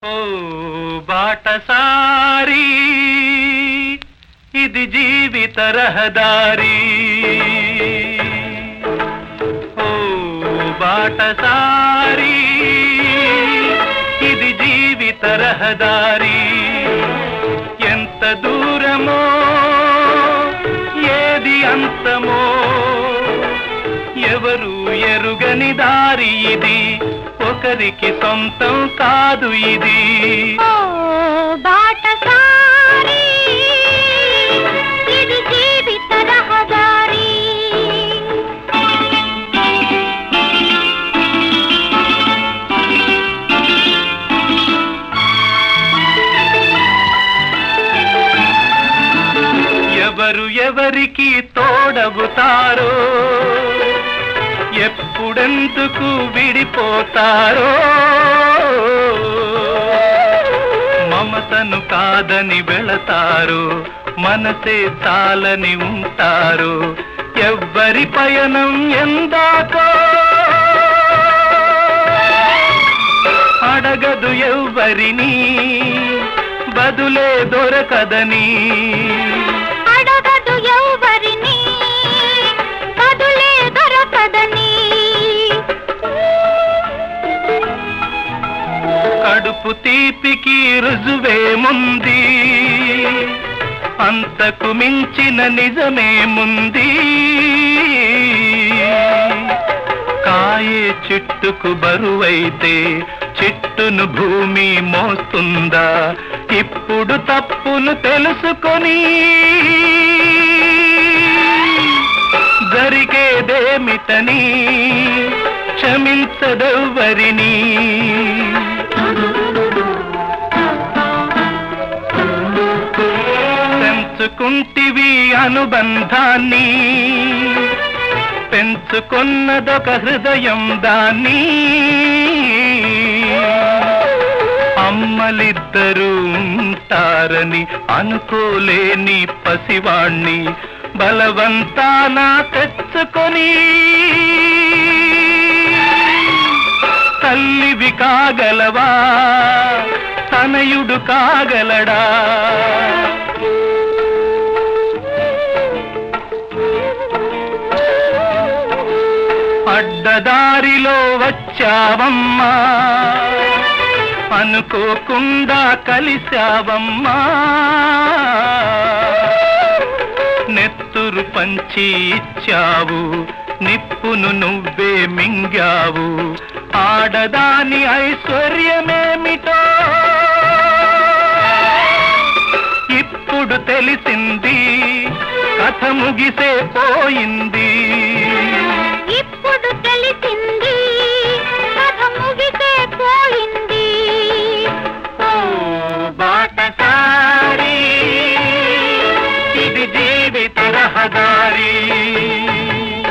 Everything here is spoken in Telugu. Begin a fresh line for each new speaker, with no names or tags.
ఓ బాటసారి ఇది జీవిత రహదారి ఓ బాటసారి ఇది జీవిత రహదారి ఎంత దూరమో ఏది అంతమో ఎవరు ఎరుగని దారి ఇది ఒకరికి సొంతం కాదు ఇది
ఓ బాటసారి ఇది జీవిత రహదారి
ఎవరు ఎవరికి తోడవుతారో ఎప్పుడెందుకు విడిపోతారో మమతను కాదని వెళతారు మనసే చాలని ఉంటారు ఎవ్వరి పయనం ఎందాకో అడగదు ఎవ్వరిని బదులే దొరకదని
అడగదు ఎవరిని బదులే దొరకదని
కడుపు తీపికి రుజువేముంది అంతకు మించిన నిజమేముంది కాయే చెట్టుకు బరువైతే చెట్టును భూమి మోస్తుందా ఇప్పుడు తప్పును తెలుసుకొని జరిగేదేమిటని క్షమించదెవ్వరిని పెంచుకుంటివి అనుబంధాన్ని పెంచుకున్నదొక హృదయం దాన్ని అమ్మలిద్దరూ ఉంటారని అనుకోలేని పసివాణ్ణి బలవంతాన తెచ్చుకొని తల్లివి కాగలవా తనయుడు కాగలడా అడ్డదారిలో వచ్చావమ్మా అనుకోకుండా కలిశావమ్మా నెత్తురు పంచి ఇచ్చావు నిప్పును నువ్వే మింగావు ఆడదాని ఐశ్వర్యమేమిటో ఇప్పుడు తెలిసింది కథ ముగిసే పోయింది
ఇప్పుడు తెలిసింది కథ ముగిసే పోయింది
ఓ బాటసారి ఇది జీవిత రహదారి